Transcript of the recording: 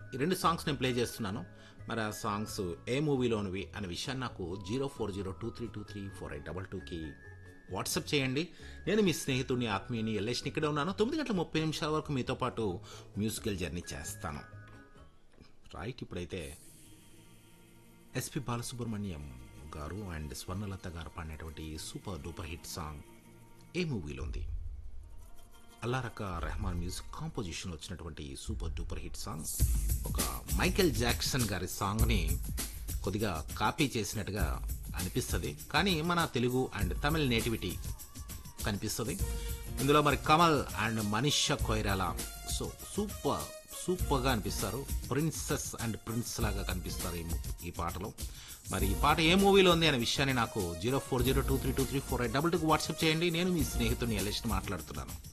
ఈ రెండు సాంగ్స్ నేను ప్లే చేస్తున్నాను మరి ఆ సాంగ్స్ ఏ మూవీలోనివి అనే విషయాన్ని నాకు zero four zero two three two three four eight double టూకి వాట్సాప్ చేయండి నేను మీ స్నేహితుడిని ఆత్మీయుని ఎల్లేష్ని ఇక్కడే ఉన్నాను తొమ్మిది గంటల ముప్పై నిమిషాల వరకు మీతో పాటు మ్యూజికల్ జర్నీ చేస్తాను రైట్ ఇప్పుడైతే ఎస్పి బాలసుబ్రహ్మణ్యం గారు అండ్ స్వర్ణలత గారు పాడినటువంటి సూపర్ డూపర్ హిట్ సాంగ్ ఏ మూవీలో ఉంది అల్లారక రెహమాన్ మ్యూజిక్ కాంపోజిషన్ వచ్చినటువంటి సూపర్ డూపర్ హిట్ సాంగ్ ఒక మైకేల్ జాక్సన్ గారి సాంగ్ని కొద్దిగా కాపీ చేసినట్టుగా అనిపిస్తుంది కానీ మన తెలుగు అండ్ తమిళ నేటివిటీ కనిపిస్తుంది ఇందులో మరి Kamal and Manisha Koirala so super సూపర్గా అనిపిస్తారు ప్రిన్సెస్ అండ్ ప్రిన్స్ లాగా కనిపిస్తారు ఈ ము- ఈ పాటలో మరి ఈ పాట ఏ మూవీలో ఉంది అనే విషయాన్ని నాకు zero four zero two three two three four eight double టూకి వాట్సాప్ చేయండి నేను మీ స్నేహితుడిని ఎలక్షన్ మాట్లాడుతున్నాను